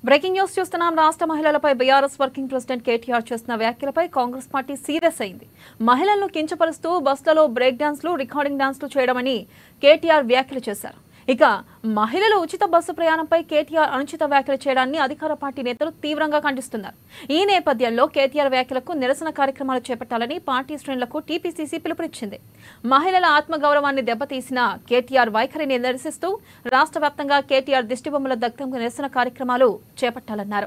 breaking news చూస్తున్నాం రాష్ట్ర మహిళలపై బీఆర్ఎస్ వర్కింగ్ ప్రెసిడెంట్ కేటీఆర్ చేస్తున్న వ్యాఖ్యలపై కాంగ్రెస్ పార్టీ సీరియస్ అయింది మహిళలను కించపరుస్తూ బస్సులలో బ్రేక్ డాన్స్లు రికార్డింగ్ డాన్స్లు చేయడమని కేటీఆర్ వ్యాఖ్యలు చేశారు ఇక మహిళలు ఉచిత బస్సు ప్రయాణంపై కేటీఆర్ అనుచిత వ్యాఖ్యలు చేయడాన్ని అధికార పార్టీ నేతలు తీవ్రంగా ఖండిస్తున్నారు ఈ నేపథ్యంలో కేటీఆర్ వ్యాఖ్యలకు నిరసన కార్యక్రమాలు చేపట్టాలని పార్టీ శ్రేణులకు టీపీసీసీ పిలుపునిచ్చింది మహిళల ఆత్మగౌరవాన్ని దెబ్బతీసిన కేటీఆర్ వైఖరిని నిరసిస్తూ రాష్ట్ర వ్యాప్తంగా కేటీఆర్ దిష్టిబొమ్మల దగ్ధంకు నిరసన కార్యక్రమాలు చేపట్టాలన్నారు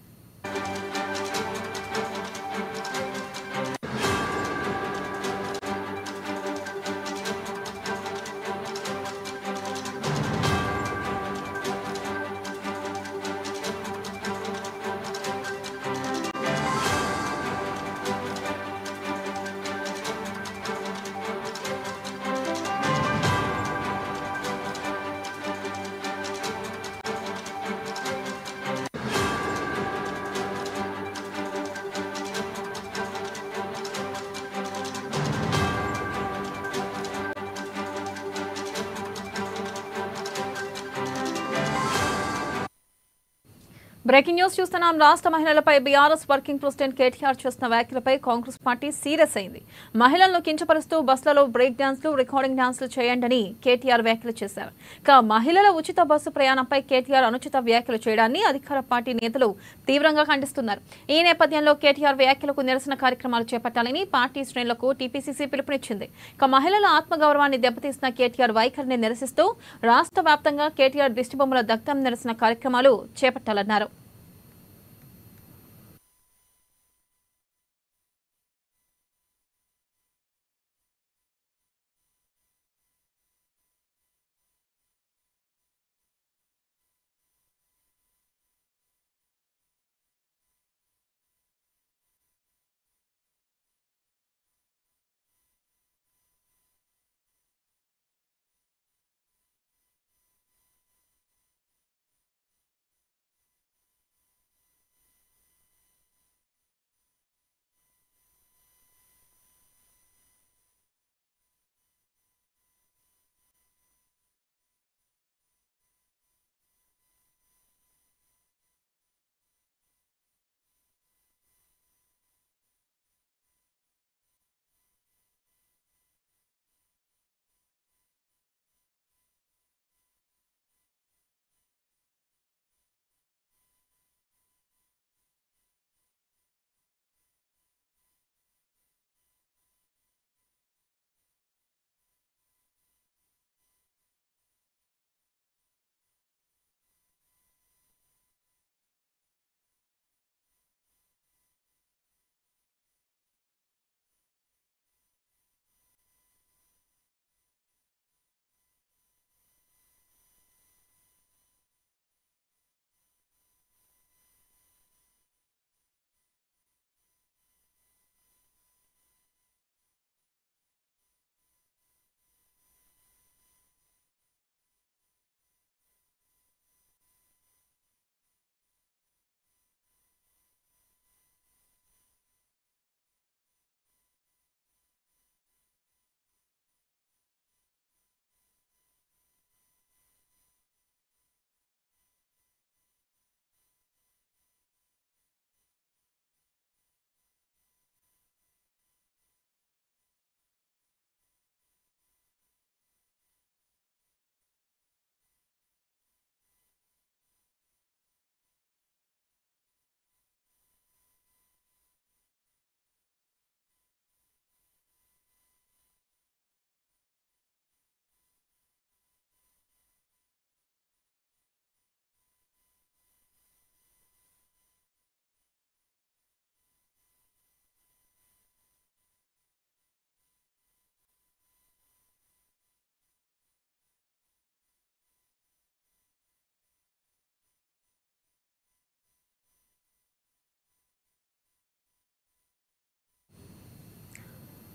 బ్రేకింగ్ న్యూస్ చూస్తున్నాం రాష్ట్ర మహిళలపై బీఆర్ఎస్ వర్కింగ్ ప్రెసిడెంట్ కేటీఆర్ చేస్తున్న వ్యాఖ్యలపై కాంగ్రెస్ పార్టీ సీరియస్ అయింది మహిళలను కించపరుస్తూ బస్సులలో బ్రేక్ డాన్స్లు రికార్డింగ్ డాన్స్లు చేయండని కేటీఆర్ వ్యాఖ్యలు చేశారు ఇక మహిళల ఉచిత బస్సు ప్రయాణంపై కేటీఆర్ అనుచిత వ్యాఖ్యలు చేయడాన్ని అధికార పార్టీ నేతలు తీవ్రంగా ఖండిస్తున్నారు ఈ నేపథ్యంలో కేటీఆర్ వ్యాఖ్యలకు నిరసన కార్యక్రమాలు చేపట్టాలని పార్టీ శ్రేణులకు టీపీసీసీ పిలుపునిచ్చింది ఇక మహిళల ఆత్మగౌరవాన్ని దెబ్బతీసిన కేటీఆర్ వైఖరిని నిరసిస్తూ రాష్ట్ర వ్యాప్తంగా కేటీఆర్ దిష్టిబొమ్మల దగ్ధం నిరసన కార్యక్రమాలు చేపట్టాలన్నారు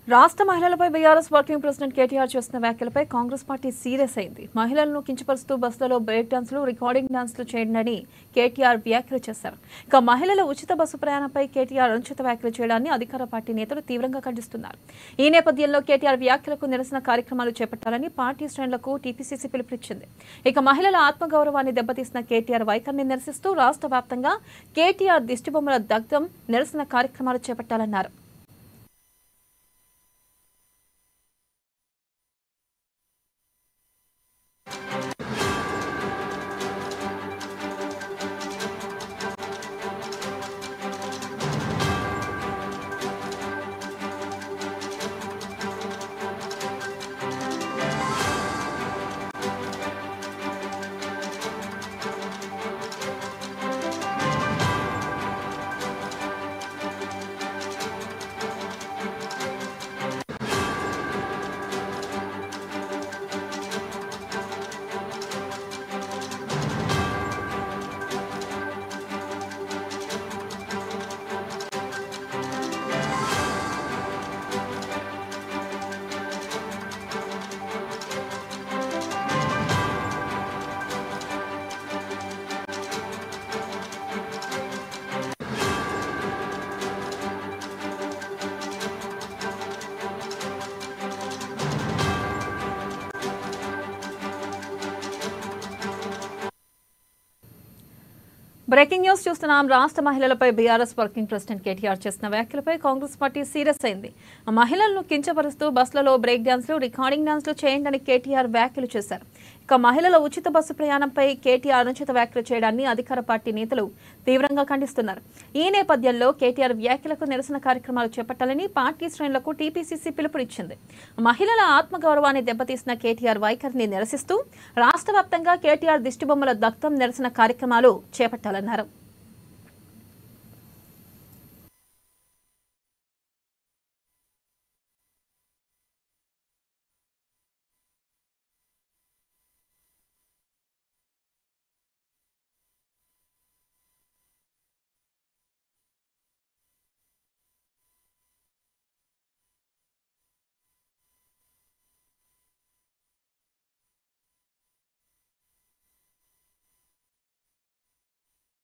రాష్ట్ర మహిళలపై బీఆర్ఎస్ వర్కింగ్ ప్రెసిడెంట్ కేటీఆర్ చేస్తున్న వ్యాఖ్యలపై కాంగ్రెస్ పార్టీ సీరియస్ అయింది మహిళలను కించపరుస్తూ బస్సులలో బ్రేక్ డాన్సులు రికార్డింగ్ డాన్సులు చేయండి కేటీఆర్ వ్యాఖ్యలు చేశారు ఇక మహిళల ఉచిత బస్సు ప్రయాణంపై కేటీఆర్ అనుచిత వ్యాఖ్యలు చేయడాన్ని అధికార పార్టీ నేతలు తీవ్రంగా ఖండిస్తున్నారు ఈ నేపథ్యంలో కేటీఆర్ వ్యాఖ్యలకు నిరసన కార్యక్రమాలు చేపట్టాలని పార్టీ శ్రేణులకు టీపీసీసీ పిలుపునిచ్చింది ఇక మహిళల ఆత్మగౌరవాన్ని దెబ్బతీసిన కేటీఆర్ వైఖరిని నిరసిస్తూ రాష్ట్ర వ్యాప్తంగా కేటీఆర్ దిష్టిబొమ్మల దగ్ధం నిరసన కార్యక్రమాలు చేపట్టాలన్నారు బ్రేకింగ్ న్యూస్ చూస్తున్నాం రాష్ట్ర మహిళలపై బీఆర్ఎస్ వర్కింగ్ ప్రెసిడెంట్ కేటీఆర్ చేసిన వ్యాఖ్యలపై కాంగ్రెస్ పార్టీ సీరియస్ అయింది ఆ మహిళలను కించపరుస్తూ బస్సులలో బ్రేక్ డాన్స్లు రికార్డింగ్ డాన్స్లు చేయండి కేటీఆర్ వ్యాఖ్యలు చేశారు ఇక మహిళల ఉచిత బస్సు ప్రయాణంపై కేటీఆర్ అనుచిత వ్యాఖ్యలు చేయడాన్ని అధికార పార్టీ నేతలు తీవ్రంగా ఖండిస్తున్నారు ఈ నేపథ్యంలో కేటీఆర్ వ్యాఖ్యలకు నిరసన కార్యక్రమాలు చేపట్టాలని పార్టీ శ్రేణులకు టీపీసీసీ పిలుపునిచ్చింది మహిళల ఆత్మగౌరవాన్ని దెబ్బతీసిన కేటీఆర్ వైఖరిని నిరసిస్తూ రాష్ట్ర వ్యాప్తంగా కేటీఆర్ దిష్టిబొమ్మల దగ్ధం నిరసన కార్యక్రమాలు చేపట్టాలన్నారు